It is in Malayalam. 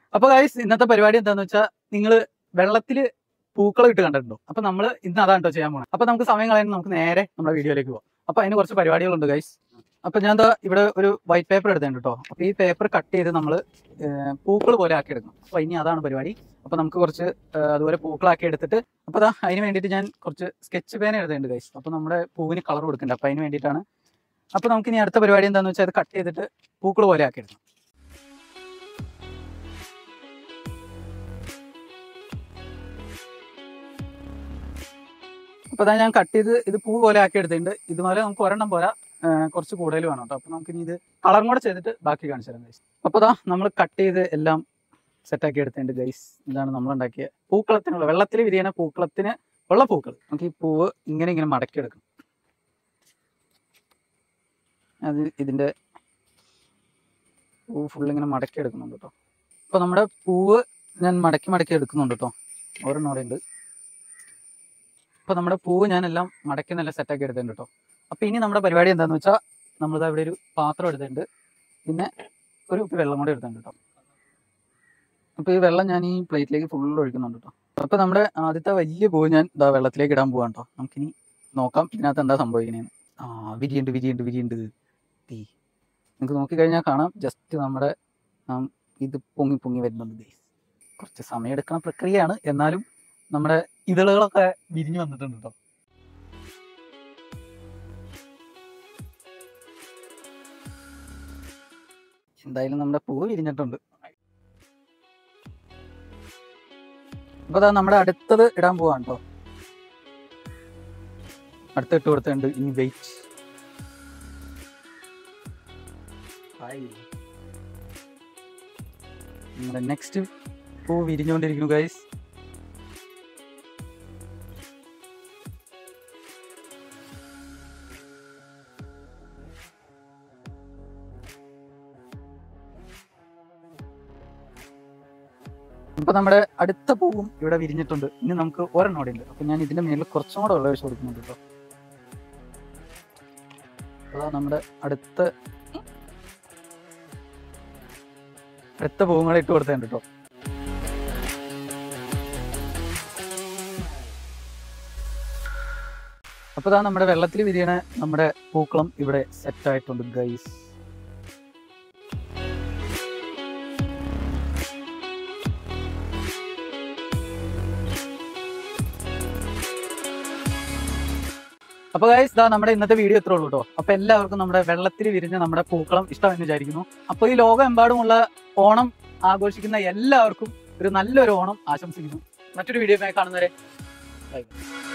അപ്പൊ ഗൈസ് ഇന്നത്തെ പരിപാടി എന്താന്ന് വെച്ചാൽ നിങ്ങൾ വെള്ളത്തില് പൂക്കളം ഇട്ട് കണ്ടിട്ടുണ്ടോ അപ്പൊ നമ്മൾ ഇന്ന് അതാണ് കേട്ടോ ചെയ്യാൻ പോണത് അപ്പൊ നമുക്ക് സമയം കളയാൻ നമുക്ക് നേരെ നമ്മുടെ വീഡിയോയിലേക്ക് പോകാം അപ്പൊ അതിന് കുറച്ച് പരിപാടികളുണ്ട് ഗൈസ് അപ്പൊ ഞാൻ ദാ ഇവിടെ ഒരു വൈറ്റ് പേപ്പർ എടുത്തിട്ടുണ്ട് കേട്ടോ അപ്പൊ ഈ പേപ്പർ കട്ട് ചെയ്ത് നമ്മൾ പൂക്കൾ പോലെ ആക്കി എടുക്കണം അപ്പൊ ഇനി അതാണ് പരിപാടി അപ്പൊ നമുക്ക് കുറച്ച് ഏ, അതുപോലെ പൂക്കളാക്കി എടുത്തിട്ട് അപ്പൊ ദാ അതിന് വേണ്ടിയിട്ട് ഞാൻ കുറച്ച് സ്കെച്ച് പേന എഴുതുന്നുണ്ട് ഗൈസ് അപ്പൊ നമ്മുടെ പൂവിന് കളർ കൊടുക്കണ്ട അപ്പൊ അതിന് വേണ്ടിയിട്ടാണ് അപ്പൊ നമുക്ക് ഇനി അടുത്ത പരിപാടി എന്താണെന്ന് വെച്ചാൽ അത് കട്ട് ചെയ്തിട്ട് പൂക്കൾ പോലെ ആക്കി എടുക്കണം അപ്പൊ അതാ ഞാൻ കട്ട് ചെയ്ത് ഇത് പൂ പോലെ ആക്കി എടുത്തിട്ടുണ്ട് ഇതുപോലെ നമുക്ക് ഒരെണ്ണം പോരാ ആ, കുറച്ച് കൂടുതൽ വേണം കേട്ടോ അപ്പൊ നമുക്ക് ഇനി ഇത് കളറും കൂടെ ചെയ്തിട്ട് ബാക്കി കാണിച്ചു തരാം ഗൈസ് അപ്പൊ അതാ നമ്മൾ കട്ട് ചെയ്ത് എല്ലാം സെറ്റാക്കി എടുത്തിട്ടുണ്ട് ഗൈസ് ഇതാണ് നമ്മൾ ഉണ്ടാക്കിയ പൂക്കളത്തിനുള്ള വെള്ളത്തിൽ വിരിയണ പൂക്കളത്തിന് ഉള്ള പൂക്കൾ നമുക്ക് ഈ പൂവ് ഇങ്ങനെ ഇങ്ങനെ മടക്കി എടുക്കണം അത് ഇതിന്റെ പൂ ഫുൾ ഇങ്ങനെ മടക്കി എടുക്കുന്നുണ്ട് കേട്ടോ അപ്പൊ നമ്മുടെ പൂവ് ഞാൻ മടക്കി മടക്കി എടുക്കുന്നുണ്ട് കേട്ടോ ഒരെണ്ണം അവിടെ ഉണ്ട് അപ്പൊ നമ്മുടെ പൂവ് ഞാൻ എല്ലാം മടക്കി നല്ല സെറ്റാക്കി എടുത്തിട്ടുണ്ട് കേട്ടോ അപ്പൊ ഇനി നമ്മുടെ പരിപാടി എന്താന്ന് വെച്ചാൽ നമ്മളിത് അവിടെ ഒരു പാത്രം എടുത്തിട്ടുണ്ട് പിന്നെ ഒരു കുപ്പി വെള്ളം കൂടെ എടുത്തിട്ടുണ്ട് കേട്ടോ അപ്പൊ ഈ വെള്ളം ഞാൻ ഈ പ്ലേറ്റിലേക്ക് ഫുൾ ഒഴിക്കുന്നുണ്ട് കേട്ടോ അപ്പൊ നമ്മുടെ ആദ്യത്തെ വലിയ പൂവ് ഞാൻ ഇതാ വെള്ളത്തിലേക്ക് ഇടാൻ പോവാണ് കേട്ടോ നമുക്കിനി നോക്കാം ഇതിനകത്ത് എന്താ സംഭവിക്കണേന്ന് ആ വിരിയുണ്ട് വിരിയുണ്ട് വിരിയുണ്ട് തീ നിങ്ങൾക്ക് നോക്കിക്കഴിഞ്ഞാൽ കാണാം ജസ്റ്റ് നമ്മുടെ ആം, ഇത് പൊങ്ങി പൊങ്ങി വരുന്നുണ്ട് guys. കുറച്ച് സമയം എടുക്കുന്ന പ്രക്രിയയാണ് എന്നാലും നമ്മുടെ ഇതളുകളൊക്കെ വിരിഞ്ഞു വന്നിട്ടുണ്ട് കേട്ടോ എന്തായാലും നമ്മുടെ പൂവ് വിരിഞ്ഞിട്ടുണ്ട് അപ്പൊ അതാ നമ്മുടെ അടുത്തത് ഇടാൻ പോവാണ് കേട്ടോ അടുത്ത് ഇട്ട് കൊടുത്തിട്ടുണ്ട് ഇനി വെയിറ്റ് നമ്മുടെ നെക്സ്റ്റ് പൂ വിരിഞ്ഞുകൊണ്ടിരിക്കുന്നു ഗൈസ് ഇപ്പൊ നമ്മുടെ അടുത്ത പൂവും ഇവിടെ വിരിഞ്ഞിട്ടുണ്ട് ഇനി നമുക്ക് ഒരെണ്ണം കൂടെ ഉണ്ട് അപ്പൊ ഞാൻ ഇതിന്റെ മേളിൽ കുറച്ചും കൂടെ വെള്ളം ഒഴിച്ച് കൊടുക്കുന്നുണ്ട് കേട്ടോ അതാ നമ്മുടെ അടുത്ത അടുത്ത പൂവും കൂടെ ഇട്ട് കൊടുത്തിട്ടുണ്ട് കേട്ടോ അപ്പൊ ഇതാ നമ്മുടെ വെള്ളത്തിൽ വിരിയണ നമ്മുടെ പൂക്കളം ഇവിടെ സെറ്റ് ആയിട്ടുണ്ട് ഗൈസ് അപ്പൊ ഗൈസ് ഇതാ നമ്മുടെ ഇന്നത്തെ വീഡിയോ എത്ര ഉള്ളൂ കേട്ടോ അപ്പൊ എല്ലാവർക്കും നമ്മുടെ വെള്ളത്തിൽ വിരിഞ്ഞ നമ്മുടെ പൂക്കളം ഇഷ്ടമെന്ന് വിചാരിക്കുന്നു അപ്പൊ ഈ ലോകമെമ്പാടുമുള്ള ഓണം ആഘോഷിക്കുന്ന എല്ലാവർക്കും ഒരു നല്ലൊരു ഓണം ആശംസിക്കുന്നു മറ്റൊരു വീഡിയോ കാണുന്നവരെ ബൈ